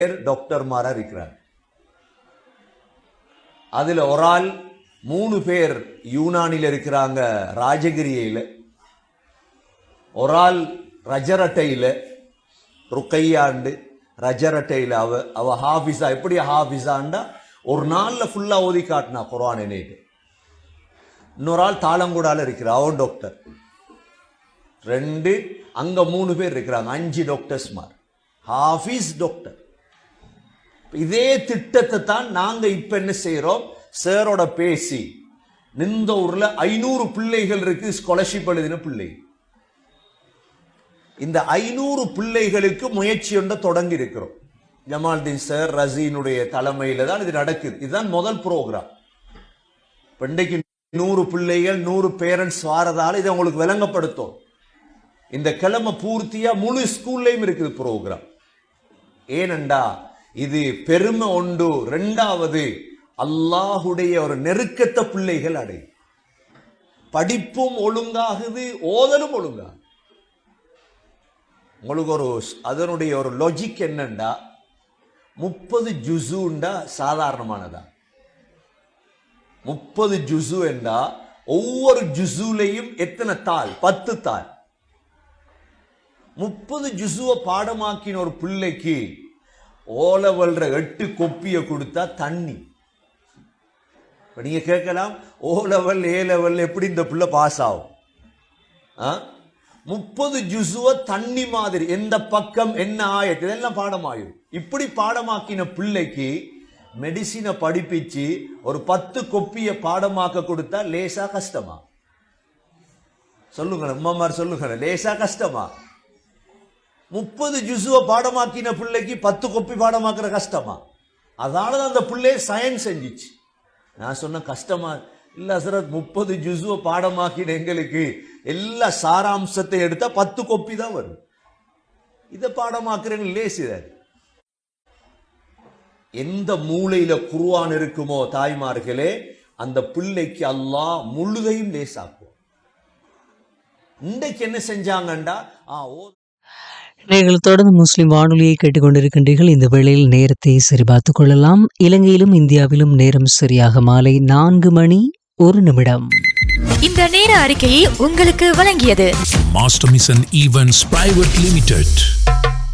பேர் டாக்டர்மாரா இருக்கிறார் அதுல ஒரு ஆள் மூணு பேர் யூனானில இருக்கிறாங்க ராஜகிரியில ஒரு ஆள் ரஜரட்டையில ருக்கையாண்டு ரஜரட்டையில அவ அவ ஹாஃபிஸா எப்படி ஹாஃபிஸாண்டா ஒரு நாள்ல ஃபுல்லா ஓதி காட்டினா குரான் என்னைட்டு இன்னொரு ஆள் தாளங்குடால இருக்கிறா அவன் டாக்டர் ரெண்டு அங்க மூணு பேர் இருக்கிறாங்க அஞ்சு டாக்டர்ஸ்மார் ஹாஃபிஸ் டாக்டர் இதே திட்டத்தை தான் நாங்க இப்ப என்ன செய்யறோம் சாரோட பேசி நிந்த ஊர்ல ஐநூறு பிள்ளைகள் இருக்கு ஸ்காலர்ஷிப் எழுதின பிள்ளை இந்த ஐநூறு பிள்ளைகளுக்கு முயற்சி ஒன்றை தொடங்கி இருக்கிறோம் ஜமால்தீன் சார் ரசீனுடைய தலைமையில தான் இது நடக்குது இதுதான் முதல் ப்ரோக்ராம் இன்றைக்கு நூறு பிள்ளைகள் நூறு பேரண்ட்ஸ் வாரதால இதை உங்களுக்கு விளங்கப்படுத்தும் இந்த கிழமை பூர்த்தியா முழு ஸ்கூல்லையும் இருக்குது ப்ரோக்ராம் ஏனண்டா இது பெருமை உண்டு ரெண்டாவது அல்லாஹுடைய ஒரு நெருக்கத்தை பிள்ளைகள் அடையும் படிப்பும் ஒழுங்காகுது ஓதலும் ஒழுங்கா உங்களுக்கு ஒரு அதனுடைய ஒரு லாஜிக் என்னண்டா முப்பது ஜுசுண்டா சாதாரணமானதா முப்பது ஜுசு என்றா ஒவ்வொரு ஜுசுலையும் எத்தனை தாள் பத்து தாள் முப்பது ஜுசுவை பாடமாக்கின ஒரு பிள்ளைக்கு ஓலவல்ற எட்டு கொப்பிய கொடுத்தா தண்ணி இப்ப நீங்க கேட்கலாம் ஓ லெவல் ஏ லெவல் எப்படி இந்த பிள்ளை பாஸ் ஆகும் ஆ? முப்பது ஜுசுவ தண்ணி மாதிரி எந்த பக்கம் என்ன ஆயத்து இதெல்லாம் பாடமாயிரும் இப்படி பாடமாக்கின பிள்ளைக்கு மெடிசினை படிப்பிச்சு ஒரு பத்து கொப்பிய பாடமாக்க கொடுத்தா லேசா கஷ்டமா சொல்லுங்களேன் அம்மாமார் சொல்லுங்களேன் லேசா கஷ்டமா முப்பது ஜுசுவ பாடமாக்கின பிள்ளைக்கு பத்து கொப்பி பாடமாக்குற கஷ்டமா அதனால தான் அந்த பிள்ளை சயின்ஸ் செஞ்சிச்சு நான் சொன்ன கஷ்டமா இல்ல ஹசரத் முப்பது ஜுசுவ பாடமாக்கின எங்களுக்கு எல்லா சாராம்சத்தை எடுத்தா பத்து கொப்பி தான் வரும் இதை பாடமாக்குறேன்னு லேசிதார் எந்த மூலையில குருவான் இருக்குமோ தாய்மார்களே அந்த பிள்ளைக்கு அல்லாஹ் முழுதையும் லேசாக்குவோம் இன்றைக்கு என்ன செஞ்சாங்கண்டா ஆ ஓ நீங்கள் தொடர்ந்து முஸ்லிம் வானொலியை கேட்டுக்கொண்டிருக்கின்றீர்கள் இந்த வேளையில் நேரத்தை சரிபார்த்துக் கொள்ளலாம் இலங்கையிலும் இந்தியாவிலும் நேரம் சரியாக மாலை நான்கு மணி ஒரு நிமிடம் இந்த நேர அறிக்கையை உங்களுக்கு வழங்கியது Master Mission Events Private Limited.